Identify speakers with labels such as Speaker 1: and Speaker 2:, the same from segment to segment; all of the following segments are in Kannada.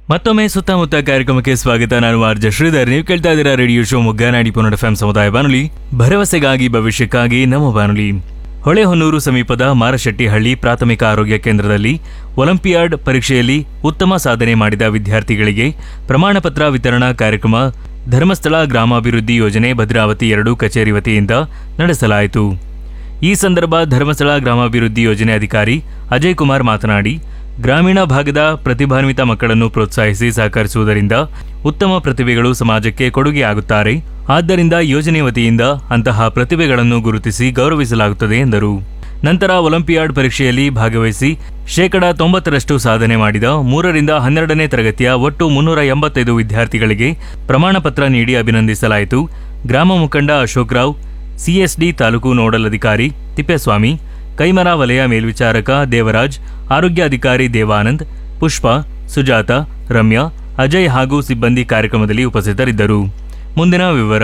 Speaker 1: ಮತ್ತೊಮ್ಮೆ ಸುತ್ತಮುತ್ತ ಕಾರ್ಯಕ್ರಮಕ್ಕೆ ಸ್ವಾಗತ ನಾನು ಆರ್ಜ ಶ್ರೀಧರ್ ನೀವು ಕೇಳ್ತಾ ಇದ್ದೀರಾ ರೇಡಿಯೋ ಶೋ ಮುಗ್ಗನಾಡಿ ಪುನರ್ ಎಫ್ ಸಮುದಾಯ ಬಾನುಲಿ ಭರವಸೆಗಾಗಿ ಭವಿಷ್ಯಕ್ಕಾಗಿ ನಮ್ಮ ಬಾನುಲಿ ಹೊಳೆಹೊನ್ನೂರು ಸಮೀಪದ ಮಾರಶೆಟ್ಟಿಹಳ್ಳಿ ಪ್ರಾಥಮಿಕ ಆರೋಗ್ಯ ಕೇಂದ್ರದಲ್ಲಿ ಒಲಿಂಪಿಯಾಡ್ ಪರೀಕ್ಷೆಯಲ್ಲಿ ಉತ್ತಮ ಸಾಧನೆ ಮಾಡಿದ ವಿದ್ಯಾರ್ಥಿಗಳಿಗೆ ಪ್ರಮಾಣ ಪತ್ರ ವಿತರಣಾ ಕಾರ್ಯಕ್ರಮ ಧರ್ಮಸ್ಥಳ ಗ್ರಾಮಾಭಿವೃದ್ಧಿ ಯೋಜನೆ ಭದ್ರಾವತಿ ಎರಡು ಕಚೇರಿ ವತಿಯಿಂದ ನಡೆಸಲಾಯಿತು ಈ ಸಂದರ್ಭ ಧರ್ಮಸ್ಥಳ ಗ್ರಾಮಾಭಿವೃದ್ಧಿ ಯೋಜನೆ ಅಧಿಕಾರಿ ಅಜಯ್ ಕುಮಾರ್ ಮಾತನಾಡಿ ಗ್ರಾಮೀಣ ಭಾಗದ ಪ್ರತಿಭಾನ್ವಿತ ಮಕ್ಕಳನ್ನು ಪ್ರೋತ್ಸಾಹಿಸಿ ಸಹಕರಿಸುವುದರಿಂದ ಉತ್ತಮ ಪ್ರತಿಭೆಗಳು ಸಮಾಜಕ್ಕೆ ಕೊಡುಗೆಯಾಗುತ್ತಾರೆ ಆದ್ದರಿಂದ ಯೋಜನೆ ವತಿಯಿಂದ ಅಂತಹ ಪ್ರತಿಭೆಗಳನ್ನು ಗುರುತಿಸಿ ಗೌರವಿಸಲಾಗುತ್ತದೆ ಎಂದರು ನಂತರ ಒಲಿಂಪಿಯಾಡ್ ಪರೀಕ್ಷೆಯಲ್ಲಿ ಭಾಗವಹಿಸಿ ಶೇಕಡ ತೊಂಬತ್ತರಷ್ಟು ಸಾಧನೆ ಮಾಡಿದ ಮೂರರಿಂದ ಹನ್ನೆರಡನೇ ತರಗತಿಯ ಒಟ್ಟು ಮುನ್ನೂರ ಎಂಬತ್ತೈದು ವಿದ್ಯಾರ್ಥಿಗಳಿಗೆ ಪ್ರಮಾಣ ಪತ್ರ ನೀಡಿ ಅಭಿನಂದಿಸಲಾಯಿತು ಗ್ರಾಮ ಮುಖಂಡ ಅಶೋಕ್ ರಾವ್ ಸಿಎಸ್ಡಿ ತಾಲೂಕು ನೋಡಲ್ ಅಧಿಕಾರಿ ತಿಪ್ಪೇಸ್ವಾಮಿ ಕೈಮರ ವಲಯ ಮೇಲ್ವಿಚಾರಕ ದೇವರಾಜ್ ಆರೋಗ್ಯ ಅಧಿಕಾರಿ ದೇವಾನಂದ್ ಪುಷ್ಪ ಸುಜಾತ ರಮ್ಯಾ ಅಜಯ್ ಹಾಗೂ ಸಿಬ್ಬಂದಿ ಕಾರ್ಯಕ್ರಮದಲ್ಲಿ ಉಪಸ್ಥಿತರಿದ್ದರು ಮುಂದಿನ ವಿವರ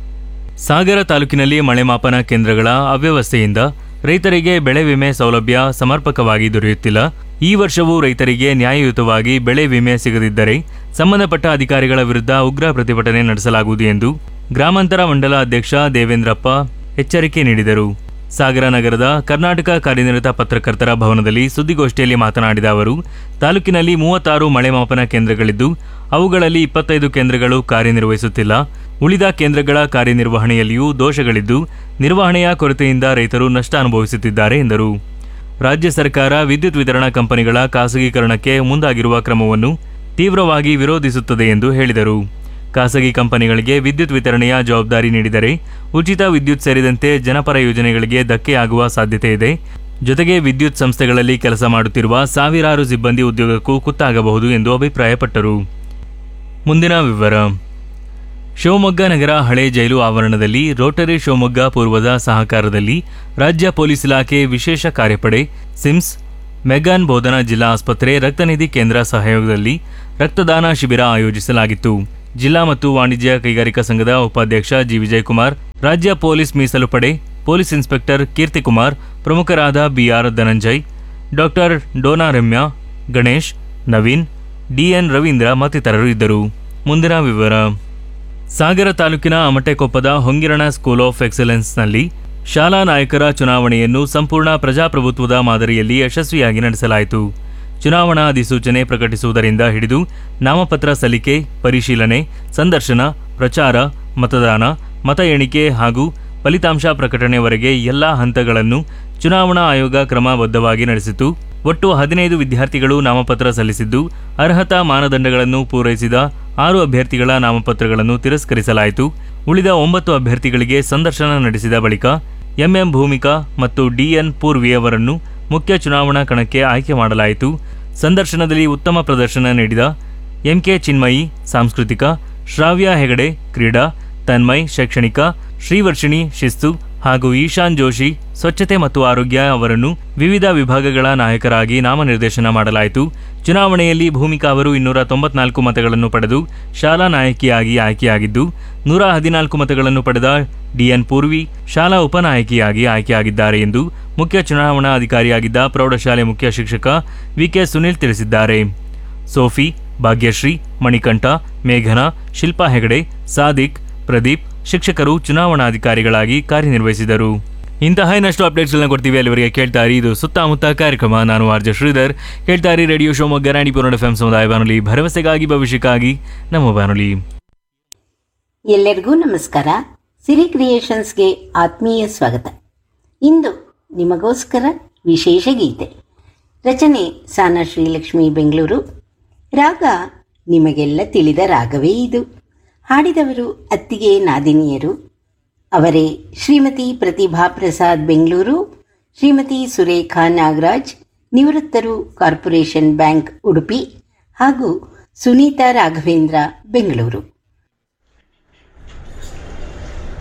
Speaker 1: ಸಾಗರ ತಾಲೂಕಿನಲ್ಲಿ ಮಳೆ ಮಾಪನ ಕೇಂದ್ರಗಳ ಅವ್ಯವಸ್ಥೆಯಿಂದ ರೈತರಿಗೆ ಬೆಳೆ ವಿಮೆ ಸೌಲಭ್ಯ ಸಮರ್ಪಕವಾಗಿ ದೊರೆಯುತ್ತಿಲ್ಲ ಈ ವರ್ಷವೂ ರೈತರಿಗೆ ನ್ಯಾಯಯುತವಾಗಿ ಬೆಳೆ ವಿಮೆ ಸಿಗದಿದ್ದರೆ ಸಂಬಂಧಪಟ್ಟ ಅಧಿಕಾರಿಗಳ ವಿರುದ್ಧ ಉಗ್ರ ಪ್ರತಿಭಟನೆ ನಡೆಸಲಾಗುವುದು ಎಂದು ಗ್ರಾಮಾಂತರ ಮಂಡಲ ಅಧ್ಯಕ್ಷ ದೇವೇಂದ್ರಪ್ಪ ಎಚ್ಚರಿಕೆ ನೀಡಿದರು ಸಾಗರ ನಗರದ ಕರ್ನಾಟಕ ಕಾರ್ಯನಿರತ ಪತ್ರಕರ್ತರ ಭವನದಲ್ಲಿ ಸುದ್ದಿಗೋಷ್ಠಿಯಲ್ಲಿ ಮಾತನಾಡಿದ ಅವರು ತಾಲೂಕಿನಲ್ಲಿ ಮೂವತ್ತಾರು ಮಳೆ ಮಾಪನ ಕೇಂದ್ರಗಳಿದ್ದು ಅವುಗಳಲ್ಲಿ ಇಪ್ಪತ್ತೈದು ಕೇಂದ್ರಗಳು ಕಾರ್ಯನಿರ್ವಹಿಸುತ್ತಿಲ್ಲ ಉಳಿದ ಕೇಂದ್ರಗಳ ಕಾರ್ಯನಿರ್ವಹಣೆಯಲ್ಲಿಯೂ ದೋಷಗಳಿದ್ದು ನಿರ್ವಹಣೆಯ ಕೊರತೆಯಿಂದ ರೈತರು ನಷ್ಟ ಅನುಭವಿಸುತ್ತಿದ್ದಾರೆ ಎಂದರು ರಾಜ್ಯ ಸರ್ಕಾರ ವಿದ್ಯುತ್ ವಿತರಣಾ ಕಂಪನಿಗಳ ಖಾಸಗೀಕರಣಕ್ಕೆ ಮುಂದಾಗಿರುವ ಕ್ರಮವನ್ನು ತೀವ್ರವಾಗಿ ವಿರೋಧಿಸುತ್ತದೆ ಎಂದು ಹೇಳಿದರು ಖಾಸಗಿ ಕಂಪನಿಗಳಿಗೆ ವಿದ್ಯುತ್ ವಿತರಣೆಯ ಜವಾಬ್ದಾರಿ ನೀಡಿದರೆ ಉಚಿತ ವಿದ್ಯುತ್ ಸೇರಿದಂತೆ ಜನಪರ ಯೋಜನೆಗಳಿಗೆ ಧಕ್ಕೆಯಾಗುವ ಸಾಧ್ಯತೆ ಇದೆ ಜೊತೆಗೆ ವಿದ್ಯುತ್ ಸಂಸ್ಥೆಗಳಲ್ಲಿ ಕೆಲಸ ಮಾಡುತ್ತಿರುವ ಸಾವಿರಾರು ಸಿಬ್ಬಂದಿ ಉದ್ಯೋಗಕ್ಕೂ ಕುತ್ತಾಗಬಹುದು ಎಂದು ಅಭಿಪ್ರಾಯಪಟ್ಟರು ಮುಂದಿನ ವಿವರ ಶಿವಮೊಗ್ಗ ನಗರ ಹಳೆ ಜೈಲು ಆವರಣದಲ್ಲಿ ರೋಟರಿ ಶಿವಮೊಗ್ಗ ಪೂರ್ವದ ಸಹಕಾರದಲ್ಲಿ ರಾಜ್ಯ ಪೊಲೀಸ್ ಇಲಾಖೆ ವಿಶೇಷ ಕಾರ್ಯಪಡೆ ಸಿಮ್ಸ್ ಮೆಗಾನ್ ಬೋಧನಾ ಜಿಲ್ಲಾ ಆಸ್ಪತ್ರೆ ರಕ್ತನಿಧಿ ಕೇಂದ್ರ ಸಹಯೋಗದಲ್ಲಿ ರಕ್ತದಾನ ಶಿಬಿರ ಆಯೋಜಿಸಲಾಗಿತ್ತು ಜಿಲ್ಲಾ ಮತ್ತು ವಾಣಿಜ್ಯ ಕೈಗಾರಿಕಾ ಸಂಘದ ಉಪಾಧ್ಯಕ್ಷ ಜಿ ವಿಜಯಕುಮಾರ್ ರಾಜ್ಯ ಪೊಲೀಸ್ ಮೀಸಲು ಪಡೆ ಪೊಲೀಸ್ ಇನ್ಸ್ಪೆಕ್ಟರ್ ಕೀರ್ತಿಕುಮಾರ್ ಪ್ರಮುಖರಾದ BR Dhananjay doctor Dona Ramya Ganesh Naveen DN Ravindra ಮತ್ತಿತರರು ಇದ್ದರು ಮುಂದಿನ ವಿವರ ಸಾಗರ ತಾಲೂಕಿನ ಅಮಟೆಕೊಪ್ಪದ ಹೊಂಗಿರಣ ಸ್ಕೂಲ್ ಆಫ್ ಎಕ್ಸಲೆನ್ಸ್ನಲ್ಲಿ ಶಾಲಾ ನಾಯಕರ ಚುನಾವಣೆಯನ್ನು ಸಂಪೂರ್ಣ ಪ್ರಜಾಪ್ರಭುತ್ವದ ಮಾದರಿಯಲ್ಲಿ ಯಶಸ್ವಿಯಾಗಿ ನಡೆಸಲಾಯಿತು ಚುನಾವಣಾ ಅಧಿಸೂಚನೆ ಪ್ರಕಟಿಸುವುದರಿಂದ ಹಿಡಿದು ನಾಮಪತ್ರ ಸಲ್ಲಿಕೆ ಪರಿಶೀಲನೆ ಸಂದರ್ಶನ ಪ್ರಚಾರ ಮತದಾನ ಮತ ಎಣಿಕೆ ಹಾಗೂ ಫಲಿತಾಂಶ ಪ್ರಕಟಣೆವರೆಗೆ ಎಲ್ಲಾ ಹಂತಗಳನ್ನು ಚುನಾವಣಾ ಆಯೋಗ ಕ್ರಮಬದ್ಧವಾಗಿ ನಡೆಸಿತು ಒಟ್ಟು ಹದಿನೈದು ವಿದ್ಯಾರ್ಥಿಗಳು ನಾಮಪತ್ರ ಸಲ್ಲಿಸಿದ್ದು ಅರ್ಹತಾ ಮಾನದಂಡಗಳನ್ನು ಪೂರೈಸಿದ ಆರು ಅಭ್ಯರ್ಥಿಗಳ ನಾಮಪತ್ರಗಳನ್ನು ತಿರಸ್ಕರಿಸಲಾಯಿತು ಉಳಿದ ಒಂಬತ್ತು ಅಭ್ಯರ್ಥಿಗಳಿಗೆ ಸಂದರ್ಶನ ನಡೆಸಿದ ಬಳಿಕ ಎಂಎಂ ಭೂಮಿಕಾ ಮತ್ತು ಡಿಎನ್ ಪೂರ್ವಿ ಅವರನ್ನು ಮುಖ್ಯ ಚುನಾವಣಾ ಕಣಕ್ಕೆ ಆಯ್ಕೆ ಮಾಡಲಾಯಿತು ಸಂದರ್ಶನದಲ್ಲಿ ಉತ್ತಮ ಪ್ರದರ್ಶನ ನೀಡಿದ ಎಂಕೆ ಚಿನ್ಮಯಿ ಸಾಂಸ್ಕೃತಿಕ ಶ್ರಾವ್ಯ ಹೆಗಡೆ ಕ್ರೀಡಾ ತನ್ಮಯ್ ಶೈಕ್ಷಣಿಕ ಶ್ರೀವರ್ಷಿಣಿ ಶಿಸ್ತು ಹಾಗೂ ಈಶಾನ್ ಜೋಶಿ ಸ್ವಚ್ಛತೆ ಮತ್ತು ಆರೋಗ್ಯ ಅವರನ್ನು ವಿವಿಧ ವಿಭಾಗಗಳ ನಾಯಕರಾಗಿ ನಾಮನಿರ್ದೇಶನ ಮಾಡಲಾಯಿತು ಚುನಾವಣೆಯಲ್ಲಿ ಭೂಮಿಕಾ ಅವರು ಇನ್ನೂರ ತೊಂಬತ್ನಾಲ್ಕು ಮತಗಳನ್ನು ಪಡೆದು ಶಾಲಾ ನಾಯಕಿಯಾಗಿ ಆಯ್ಕೆಯಾಗಿದ್ದು ನೂರ ಹದಿನಾಲ್ಕು ಮತಗಳನ್ನು ಪಡೆದ ಡಿಎನ್ ಪೂರ್ವಿ ಶಾಲಾ ಉಪನಾಯಕಿಯಾಗಿ ಆಯ್ಕೆಯಾಗಿದ್ದಾರೆ ಎಂದು ಮುಖ್ಯ ಚುನಾವಣಾ ಅಧಿಕಾರಿಯಾಗಿದ್ದ ಪ್ರೌಢಶಾಲೆ ಮುಖ್ಯ ಶಿಕ್ಷಕ ವಿಕೆ ಸುನಿಲ್ ತಿಳಿಸಿದ್ದಾರೆ ಸೋಫಿ ಭಾಗ್ಯಶ್ರೀ ಮಣಿಕಂಠ ಮೇಘನಾ ಶಿಲ್ಪಾ ಹೆಗಡೆ ಸಾದಿಕ್ ಪ್ರದೀಪ್ ಶಿಕ್ಷಕರು ಚುನಾವಣಾಧಿಕಾರಿಗಳಾಗಿ ಕಾರ್ಯನಿರ್ವಹಿಸಿದರು ಇಂತಹ ಇನ್ನಷ್ಟು ಅಪ್ಡೇಟ್ಸ್ಗಳನ್ನ ಕೊಡ್ತೀವಿ ಅಲ್ಲಿವರೆಗೆ ಕೇಳ್ತಾ ಇರಿ ಇದು ಸುತ್ತಮುತ್ತ ಕಾರ್ಯಕ್ರಮ ನಾನು ಆರ್ಜ ಶ್ರೀಧರ್ ಕೇಳ್ತಾ ಇರಿ ರೇಡಿಯೋ ಶಿವಮೊಗ್ಗ ರಾಣಿಪುರ ಎಫ್ ಸಮುದಾಯ ಬಾನುಲಿ ಭರವಸೆಗಾಗಿ ಭವಿಷ್ಯಕ್ಕಾಗಿ ನಮ್ಮ ಬಾನುಲಿ
Speaker 2: ಎಲ್ಲರಿಗೂ ನಮಸ್ಕಾರ ಸಿರಿ ಕ್ರಿಯೇಷನ್ಸ್ಗೆ ಆತ್ಮೀಯ ಸ್ವಾಗತ ಇಂದು ನಿಮಗೋಸ್ಕರ ವಿಶೇಷ ಗೀತೆ ರಚನೆ ಸಾನಾ ಶ್ರೀಲಕ್ಷ್ಮಿ ಬೆಂಗಳೂರು ರಾಗ ನಿಮಗೆಲ್ಲ ತಿಳಿದ ರಾಗವೇ ಇದು ಹಾಡಿದವರು ಅತ್ತಿಗೆ ನಾದಿನಿಯರು ಅವರೇ ಶ್ರೀಮತಿ ಪ್ರತಿಭಾ ಪ್ರಸಾದ್ ಬೆಂಗಳೂರು ಶ್ರೀಮತಿ ಸುರೇಖಾ ನಾಗರಾಜ್ ನಿವೃತ್ತರು ಕಾರ್ಪೊರೇಷನ್ ಬ್ಯಾಂಕ್ ಉಡುಪಿ ಹಾಗೂ ಸುನೀತಾ ರಾಘವೇಂದ್ರ ಬೆಂಗಳೂರು